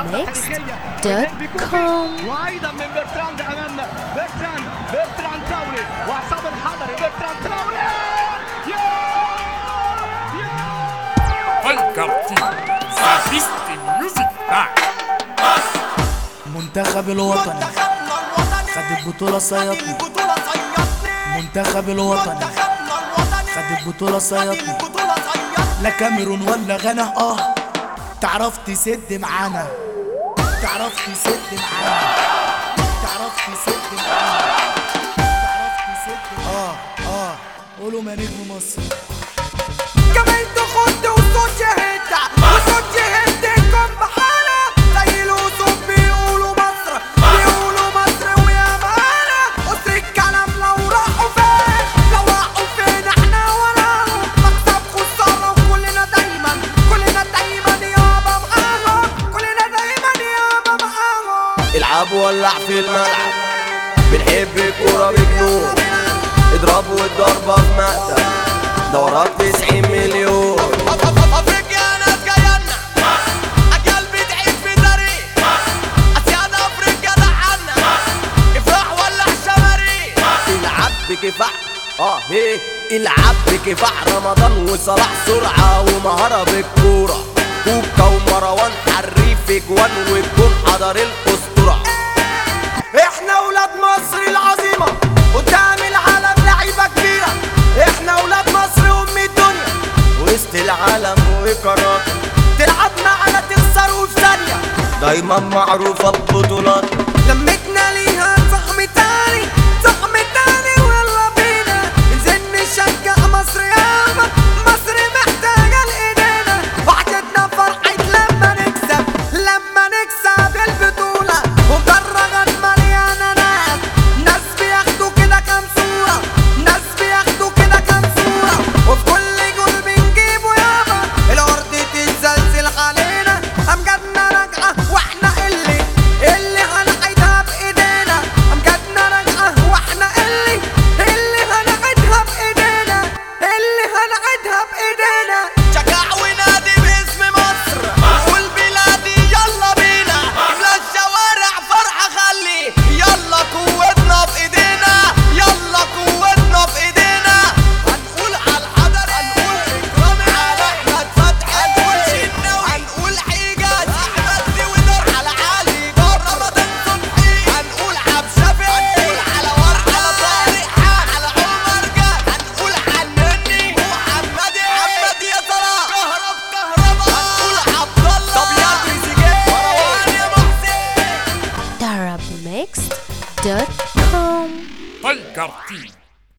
DarabMix.com وايضا من برتراند امام برتراند برتراند تراوري وعصام الحضري برتراند تراوري Welcome to Sadistic Music Bar. منتخب الوطني خد البطولة صيادني منتخب الوطني خد البطولة صيادني لا كاميرون ولا غانا اه تعرف تسد معانا تعرف تسد معانا تعرف تسد معانا تعرف تسد اه اه قولوا ما نجم مصر كمان تخد وصوت يهدع وصوت يهدكم بحالة زي الأسود بيقولوا مصر بيقولوا مصر ويا مانا قصر الكلام لو راحوا فين لو راحوا فين احنا وراهم مكسب خسارة وكلنا دايما كلنا دايما يابا معاهم كلنا دايما يابا معاهم العب ولع في الملعب بنحب الكورة بجنون اضرب والضربة في مقتل دورات 90 مليون افريقيا ناس جايلنا اجيال بتعيش في طريق اسياد افريقيا دعنا افرح ولع شماريخ العب بكفاح اه هي العب بكفاح رمضان وصلاح سرعة ومهارة بالكورة كوكا ومروان حريف اجوان والجون حضر الاسطورة احنا ولاد مصر العظيمة قدام العالم لعيبة كبيرة احنا ولاد مصر ام الدنيا وسط العالم وقرارات تلعب معانا تخسر وفي ثانية دايما معروفة ببطولات لمتنا ليها زخم تاني زخم تاني ويلا بينا ننزل نشجع مصر يابا مصر محتاجة لإيدينا وحدتنا فرحة لما نكسب لما نكسب البطولة ومدرجات مليانة ناس ناس بياخدوا كده كام صورة ناس بياخدوا كده كام صورة وفي كل جول بنجيبه يابا الأرض تتزلزل علينا أمجادنا راجعة واحنا اللي اللي هنعيدها بإيدينا أمجادنا راجعة واحنا اللي اللي هنعيدها بإيدينا اللي هنعيدها بإيدينا شجع ونادي باسم مصر والبلاد يلا بينا املا الشوارع فرحة خلي يلا قوتنا في ايدينا يلا قوتنا في ايدينا هنقول على الحضر هنقول اكرامي على احمد فتحي هنقول شناوي هنقول حجاز احمد ودار على علي جار رمضان صبحي هنقول عبد شافعي هنقول على ورد على طارق على عمر جاد هنقول عنني ومحمد محمد يا صلاح كهرب كهربا هنقول عبد الله طب يا تريزيجيه مروان يا محسن DarabMix.com Welcome to